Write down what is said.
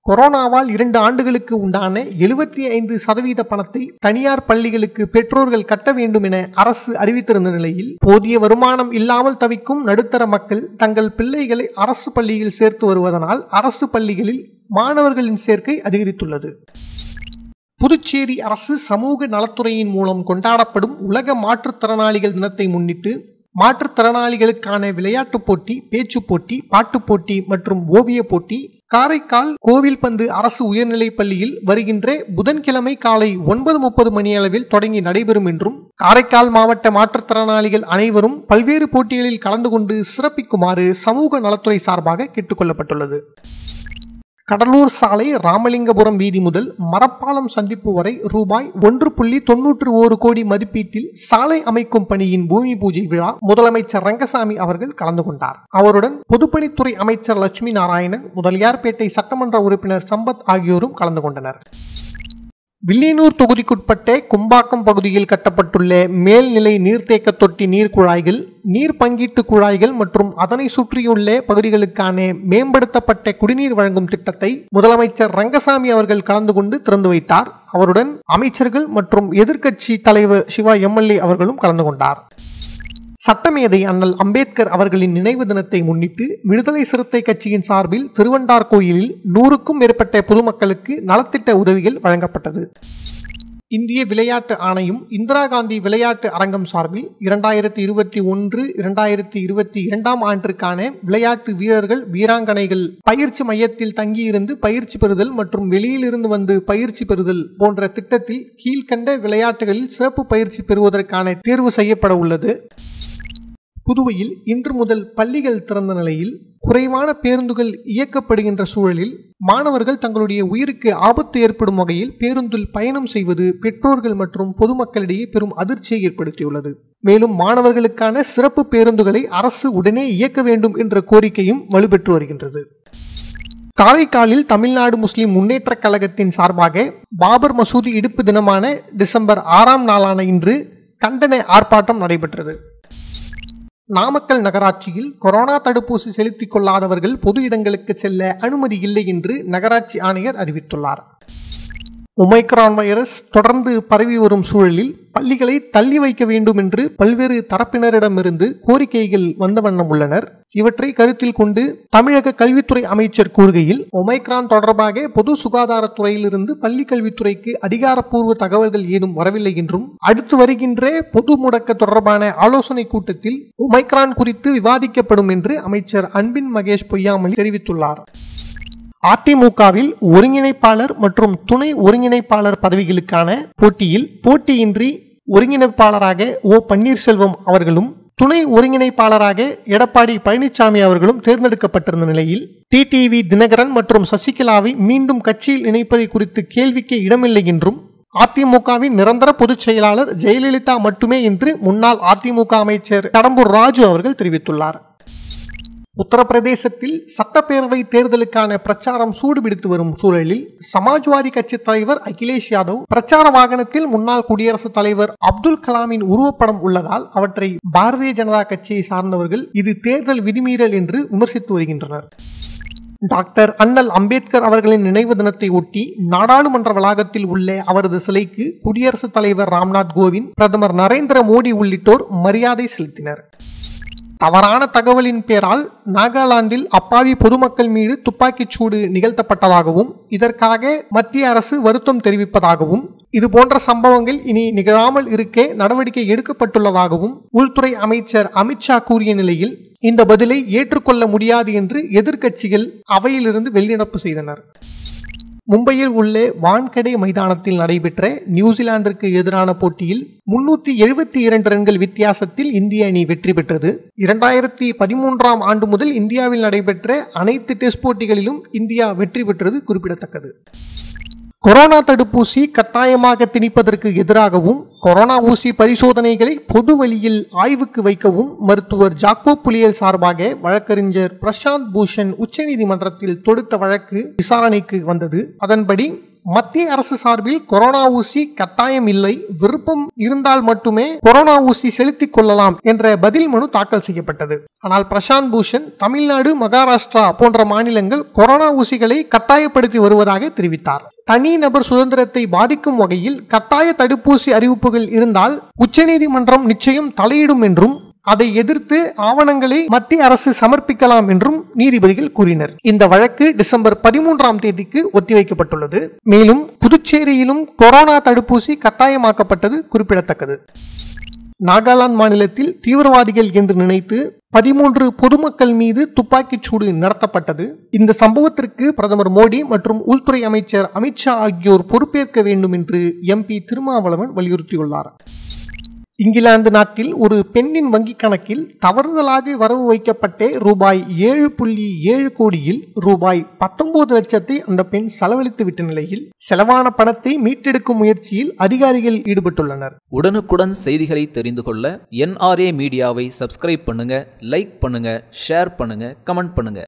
கொரோனாவால் இரண்டு ஆண்டுகளுக்கு உண்டான எழுபத்தி ஐந்து சதவீத பணத்தை தனியார் பள்ளிகளுக்கு பெற்றோர்கள் கட்ட வேண்டும் என அரசு அறிவித்திருந்த நிலையில் போதிய வருமானம் இல்லாமல் தவிக்கும் நடுத்தர மக்கள் தங்கள் பிள்ளைகளை அரசு பள்ளியில் சேர்த்து வருவதனால் அரசு பள்ளிகளில் மாணவர்களின் சேர்க்கை அதிகரித்துள்ளது புதுச்சேரி அரசு சமூக நலத்துறையின் மூலம் கொண்டாடப்படும் உலக மாற்றுத்திறனாளிகள் தினத்தை முன்னிட்டு மாற்றுத்திறனாளிகளுக்கான விளையாட்டுப் போட்டி பேச்சுப் போட்டி பாட்டுப் போட்டி மற்றும் ஓவியப் போட்டி காரைக்கால் கோவில்பந்து அரசு உயர்நிலைப் பள்ளியில் வருகின்ற புதன்கிழமை காலை ஒன்பது முப்பது மணியளவில் தொடங்கி நடைபெறும் என்றும் காரைக்கால் மாவட்ட மாற்றுத்திறனாளிகள் அனைவரும் பல்வேறு போட்டிகளில் கலந்து கொண்டு சிறப்பிக்குமாறு சமூக நலத்துறை சார்பாக கேட்டுக்கொள்ளப்பட்டுள்ளது கடலூர் சாலை ராமலிங்கபுரம் வீதி முதல் மரப்பாலம் சந்திப்பு வரை ரூபாய் ஒன்று புள்ளி தொன்னூற்று ஓரு கோடி மதிப்பீட்டில் சாலை அமைக்கும் பணியின் பூமி பூஜை விழா முதலமைச்சர் ரங்கசாமி அவர்கள் கலந்து கொண்டார் அவருடன் பொதுப்பணித்துறை அமைச்சர் லட்சுமி நாராயணன் முதலியார்பேட்டை சட்டமன்ற உறுப்பினர் சம்பத் ஆகியோரும் கலந்து கொண்டனர் வில்லியனூர் தொகுதிக்குட்பட்ட கும்பாக்கம் பகுதியில் கட்டப்பட்டுள்ள மேல்நிலை நீர்த்தேக்க தொட்டி நீர் குழாய்கள் நீர் பங்கீட்டு குழாய்கள் மற்றும் அதனை சுற்றியுள்ள பகுதிகளுக்கான மேம்படுத்தப்பட்ட குடிநீர் வழங்கும் திட்டத்தை முதலமைச்சர் ரங்கசாமி அவர்கள் கலந்து கொண்டு திறந்து வைத்தார் அவருடன் அமைச்சர்கள் மற்றும் எதிர்க்கட்சி தலைவர் சிவா எம்எல்ஏ அவர்களும் கலந்து கொண்டார் சட்டமேதை அண்ணல் அம்பேத்கர் அவர்களின் நினைவு தினத்தை முன்னிட்டு விடுதலை சிறுத்தை கட்சியின் சார்பில் திருவண்டார் கோயிலில் நூறுக்கும் மேற்பட்ட பொதுமக்களுக்கு நலத்திட்ட உதவிகள் வழங்கப்பட்டது இந்திய விளையாட்டு ஆணையம் இந்திரா காந்தி விளையாட்டு அரங்கம் சார்பில் இரண்டாயிரத்தி இருபத்தி ஒன்று இரண்டாயிரத்தி இருபத்தி இரண்டாம் ஆண்டிற்கான விளையாட்டு வீரர்கள் வீராங்கனைகள் பயிற்சி மையத்தில் தங்கியிருந்து பயிற்சி பெறுதல் மற்றும் வெளியிலிருந்து வந்து பயிற்சி பெறுதல் போன்ற திட்டத்தில் கீழ்கண்ட விளையாட்டுகளில் சிறப்பு பயிற்சி பெறுவதற்கான தேர்வு செய்யப்பட உள்ளது புதுவையில் இன்று முதல் பள்ளிகள் திறந்த நிலையில் குறைவான பேருந்துகள் இயக்கப்படுகின்ற சூழலில் மாணவர்கள் தங்களுடைய உயிருக்கு ஆபத்து ஏற்படும் வகையில் பேருந்தில் பயணம் செய்வது பெற்றோர்கள் மற்றும் பொதுமக்களிடையே பெரும் அதிர்ச்சியை ஏற்படுத்தியுள்ளது மேலும் மாணவர்களுக்கான சிறப்பு பேருந்துகளை அரசு உடனே இயக்க வேண்டும் என்ற கோரிக்கையும் வலுப்பெற்று வருகின்றது காரைக்காலில் தமிழ்நாடு முஸ்லிம் முன்னேற்றக் கழகத்தின் சார்பாக பாபர் மசூதி இடுப்பு தினமான டிசம்பர் ஆறாம் நாளான இன்று கண்டன ஆர்ப்பாட்டம் நடைபெற்றது நாமக்கல் நகராட்சியில் கொரோனா தடுப்பூசி செலுத்திக் கொள்ளாதவர்கள் பொது இடங்களுக்கு செல்ல அனுமதி இல்லை என்று நகராட்சி ஆணையர் அறிவித்துள்ளார் ஒமைக்ரான் வைரஸ் தொடர்ந்து பரவி வரும் சூழலில் பள்ளிகளை தள்ளி வைக்க வேண்டும் என்று பல்வேறு தரப்பினரிடமிருந்து கோரிக்கைகள் வந்த வண்ணம் உள்ளனர் இவற்றை கருத்தில் கொண்டு தமிழக கல்வித்துறை அமைச்சர் கூறுகையில் ஒமைக்ரான் தொடர்பாக பொது சுகாதாரத்துறையிலிருந்து பள்ளி கல்வித்துறைக்கு அதிகாரப்பூர்வ தகவல்கள் ஏதும் வரவில்லை என்றும் அடுத்து வருகின்ற பொது முடக்க தொடர்பான ஆலோசனை கூட்டத்தில் ஒமைக்ரான் குறித்து விவாதிக்கப்படும் என்று அமைச்சர் அன்பின் மகேஷ் பொய்யாமொழி தெரிவித்துள்ளார் அதிமுகவில் ஒருங்கிணைப்பாளர் மற்றும் துணை ஒருங்கிணைப்பாளர் பதவிகளுக்கான போட்டியில் போட்டியின்றி ஒருங்கிணைப்பாளராக ஓ பன்னீர்செல்வம் அவர்களும் துணை ஒருங்கிணைப்பாளராக எடப்பாடி பழனிசாமி அவர்களும் தேர்ந்தெடுக்கப்பட்டிருந்த நிலையில் டிடிவி தினகரன் மற்றும் சசிகலாவை மீண்டும் கட்சியில் இணைப்பதை குறித்து கேள்விக்கு இடமில்லை என்றும் அதிமுகவின் நிரந்தர பொதுச் செயலாளர் ஜெயலலிதா மட்டுமே என்று முன்னாள் அதிமுக அமைச்சர் கடம்பூர் ராஜு அவர்கள் தெரிவித்துள்ளார் உத்தரப்பிரதேசத்தில் சட்டப்பேரவை தேர்தலுக்கான பிரச்சாரம் சூடுபிடித்து வரும் சூழலில் சமாஜ்வாதி கட்சி தலைவர் அகிலேஷ் யாதவ் பிரச்சார வாகனத்தில் முன்னாள் குடியரசுத் தலைவர் அப்துல் கலாமின் உருவப்படம் உள்ளதால் அவற்றை பாரதிய ஜனதா கட்சியை சார்ந்தவர்கள் இது தேர்தல் விதிமீறல் என்று விமர்சித்து வருகின்றனர் டாக்டர் அண்ணல் அம்பேத்கர் அவர்களின் நினைவு தினத்தை ஒட்டி நாடாளுமன்ற வளாகத்தில் உள்ள அவரது சிலைக்கு குடியரசுத் தலைவர் ராம்நாத் கோவிந்த் பிரதமர் நரேந்திர மோடி உள்ளிட்டோர் மரியாதை செலுத்தினர் தவறான தகவலின் பேரால் நாகாலாந்தில் அப்பாவி பொதுமக்கள் மீது துப்பாக்கிச் சூடு நிகழ்த்தப்பட்டதாகவும் இதற்காக மத்திய அரசு வருத்தம் தெரிவிப்பதாகவும் இது போன்ற சம்பவங்கள் இனி நிகழாமல் இருக்க நடவடிக்கை எடுக்கப்பட்டுள்ளதாகவும் உள்துறை அமைச்சர் அமித்ஷா கூறிய நிலையில் இந்த பதிலை ஏற்றுக்கொள்ள முடியாது என்று எதிர்க்கட்சிகள் அவையிலிருந்து வெளிநடப்பு செய்தனர் மும்பையில் உள்ள வான்கடே மைதானத்தில் நடைபெற்ற நியூசிலாந்திற்கு எதிரான போட்டியில் முன்னூத்தி எழுபத்தி இரண்டு ரன்கள் வித்தியாசத்தில் இந்திய அணி வெற்றி பெற்றது இரண்டாயிரத்தி பதிமூன்றாம் ஆண்டு முதல் இந்தியாவில் நடைபெற்ற அனைத்து டெஸ்ட் போட்டிகளிலும் இந்தியா வெற்றி பெற்றது குறிப்பிடத்தக்கது கொரோனா தடுப்பூசி கட்டாயமாக திணிப்பதற்கு எதிராகவும் கொரோனா ஊசி பரிசோதனைகளை பொது வழியில் ஆய்வுக்கு வைக்கவும் மருத்துவர் ஜாக்கோ புலியல் சார்பாக வழக்கறிஞர் பிரசாந்த் பூஷன் உச்சநீதிமன்றத்தில் தொடுத்த வழக்கு விசாரணைக்கு வந்தது அதன்படி மத்திய அரசு சார்பில் கொரோனா ஊசி கட்டாயம் இல்லை விருப்பம் இருந்தால் மட்டுமே கொரோனா ஊசி செலுத்திக் கொள்ளலாம் என்ற பதில் மனு தாக்கல் செய்யப்பட்டது ஆனால் பிரசாந்த் பூஷன் தமிழ்நாடு மகாராஷ்டிரா போன்ற மாநிலங்கள் கொரோனா ஊசிகளை கட்டாயப்படுத்தி வருவதாக தெரிவித்தார் தனிநபர் சுதந்திரத்தை பாதிக்கும் வகையில் கட்டாய தடுப்பூசி அறிவிப்புகள் இருந்தால் உச்சநீதிமன்றம் நிச்சயம் தலையிடும் என்றும் அதை எதிர்த்து ஆவணங்களை மத்திய அரசு சமர்ப்பிக்கலாம் என்றும் நீதிபதிகள் கூறினர் இந்த வழக்கு டிசம்பர் பதிமூன்றாம் தேதிக்கு ஒத்திவைக்கப்பட்டுள்ளது மேலும் புதுச்சேரியிலும் கொரோனா தடுப்பூசி கட்டாயமாக்கப்பட்டது குறிப்பிடத்தக்கது நாகாலாந்து மாநிலத்தில் தீவிரவாதிகள் என்று நினைத்து பதிமூன்று பொதுமக்கள் மீது துப்பாக்கிச் சூடு நடத்தப்பட்டது இந்த சம்பவத்திற்கு பிரதமர் மோடி மற்றும் உள்துறை அமைச்சர் அமித்ஷா ஆகியோர் பொறுப்பேற்க வேண்டும் என்று எம்பி திருமாவளவன் வலியுறுத்தியுள்ளார் இங்கிலாந்து நாட்டில் ஒரு பெண்ணின் வங்கிக் கணக்கில் தவறுதலாக வரவு வைக்கப்பட்ட ரூபாய் ஏழு புள்ளி ஏழு கோடியில் ரூபாய் பத்தொன்பது லட்சத்தை அந்த பெண் செலவழித்து விட்ட நிலையில் செலவான பணத்தை மீட்டெடுக்கும் முயற்சியில் அதிகாரிகள் ஈடுபட்டுள்ளனர் உடனுக்குடன் செய்திகளை தெரிந்து கொள்ள என்ஆர்ஏ மீடியாவை சப்ஸ்கிரைப் பண்ணுங்க லைக் பண்ணுங்க ஷேர் பண்ணுங்க கமெண்ட் பண்ணுங்க